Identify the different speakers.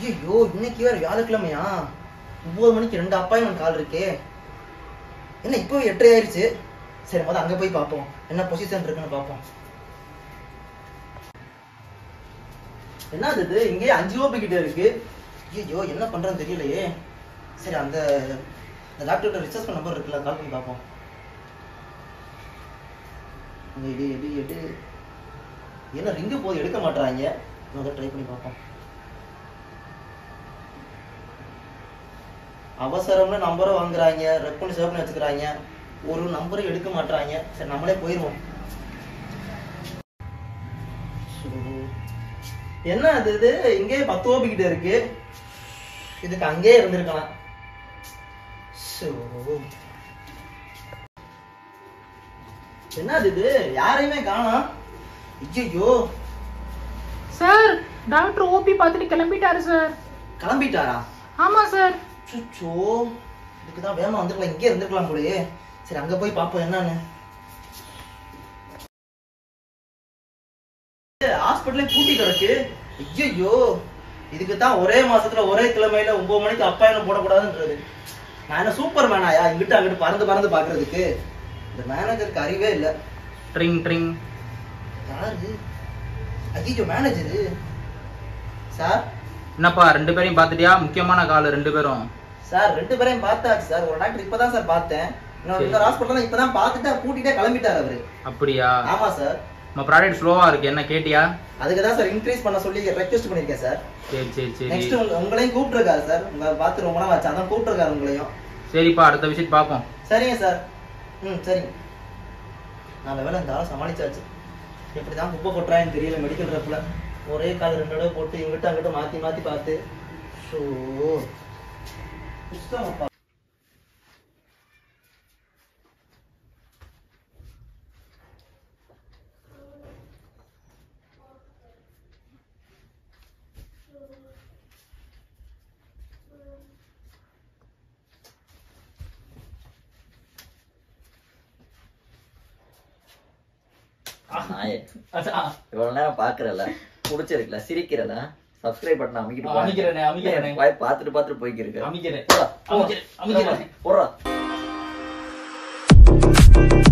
Speaker 1: ஐயோ இன்னைக்கு வேற வியாழக்கிழமையா ஒன்பது மணிக்கு ரெண்டு அப்பாயின்மெண்ட் கால் இருக்கே என்ன இப்போ எட்டரை ஆயிருச்சு சரி முதல்ல அங்க போய் பார்ப்போம் என்ன பொசிஷன் இருக்குன்னு பார்ப்போம் என்னது இது இங்கேயே அஞ்சு ஓபி கிட்ட இருக்கு ஐயோ என்ன பண்றதுன்னு தெரியலையே சரி அந்த அந்த டாக்டர்கிட்ட ரிசர்ச் நம்பர் இருக்குல்ல கால் பண்ணி பார்ப்போம் இங்க எடு எடு எடு என்ன ரிங்கு போது எடுக்க மாட்டாங்க முதல்ல ட்ரை பண்ணி பார்ப்போம் அவசரம்னு நம்பரை வாங்குறாங்க ரெக் பண்ணி சேவ் பண்ணி வச்சுக்கிறாங்க ஒரு நம்பரும் எடுக்க மாட்டாங்க சரி நம்மளே போயிடுவோம் ஷோ. என்ன அது இது இங்கே பத்து ஓபி கிட்ட இருக்கு இதுக்கு அங்கேயே இருந்திருக்கலாம் ஷோ. என்ன இது யாரையுமே காணோம் ஐயோ
Speaker 2: சார் டாக்டர் ஓபி பார்த்துட்டு கிளம்பிட்டாரு சார்
Speaker 1: கிளம்பிட்டாரா
Speaker 2: ஆமா சார்
Speaker 1: சுச்சோ இதுக்கு தான் வேகமா வந்துருக்கலாம் இங்கே இருந்திருக்கலாம் போலயே சரி அங்க போய் பார்ப்போம் என்னன்னு ஹாஸ்பிட்டலே பூட்டி கிடக்கு ஐயோ இதுக்கு தான் ஒரே மாசத்துல ஒரே கிழமையில ஒன்பது மணிக்கு அப்பாயினம் போடக்கூடாதுன்றது நான் என்ன சூப்பர் மேனாயா இங்கிட்டு அங்கிட்டு பறந்து பறந்து பாக்குறதுக்கு இந்த மேனேஜருக்கு அறிவே இல்ல
Speaker 2: ட்ரிங் ட்ரிங்
Speaker 1: யாரு ஐயோ மேனேஜரு சார்
Speaker 2: என்னப்பா ரெண்டு பேரையும் பார்த்துட்டியா முக்கியமான கால் ரெண்டு பேரும்
Speaker 1: சார் ரெண்டு பேரையும் பார்த்தாச்சு சார் ஒரு டாக்டர் இப்பதான் சார் பார்த்தேன் இன்னொரு
Speaker 2: சரி.
Speaker 1: இன்னொரு ஹாஸ்பிட்டல் இப்பதான் பார்த்துட்டு கூட்டிட்டே கிளம்பிட்டாரு அவரு
Speaker 2: அப்படியா
Speaker 1: ஆமா சார்
Speaker 2: நம்ம ப்ராடக்ட் ஸ்லோவா இருக்கு என்ன கேட்டியா
Speaker 1: அதுக்கு தான் சார் இன்க்ரீஸ் பண்ண சொல்லி ரெக்வெஸ்ட் பண்ணிருக்கேன் சார்
Speaker 2: சரி சரி சரி
Speaker 1: நெக்ஸ்ட் உங்களையும் கூப்பிட்டுருக்காரு சார் உங்க பார்த்து ரொம்ப நாள் ஆச்சு அதான் கூப்பிட்டுருக்காரு உங்களையும்
Speaker 2: சரிப்பா அடுத்த விசிட் பார்ப்போம்
Speaker 1: சரிங்க சார் ம் சரிங்க நல்ல வேலை இந்த ஆளை சமாளிச்சாச்சு எப்படி தான் குப்பை கொட்டுறான்னு தெரியல மெடிக்கல் ரப்பில் ஒரே கால் ரெண்டு தடவை போட்டு இங்கிட்ட அங்கிட்ட மாற்றி மாற்றி பார்த்து ஸோ புஸ்தகம்ப்பா
Speaker 3: நாயே. இவ்வளவு நேரம் பாக்குறல புடிச்சிருக்கல சிரிக்கிறல சப்ஸ்கிரைப் பட்டன் அமைக்கிட்டு
Speaker 2: அமைக்கிறேனே, அமைக்கிறேனே.
Speaker 3: வாய் பாத்துட்டு பாத்துட்டு போய்க்கிருக்கு
Speaker 2: அமைக்கிறேன்
Speaker 3: போடா,
Speaker 2: அமைக்கிறேன், அமைக்கிறேன்.
Speaker 3: போடா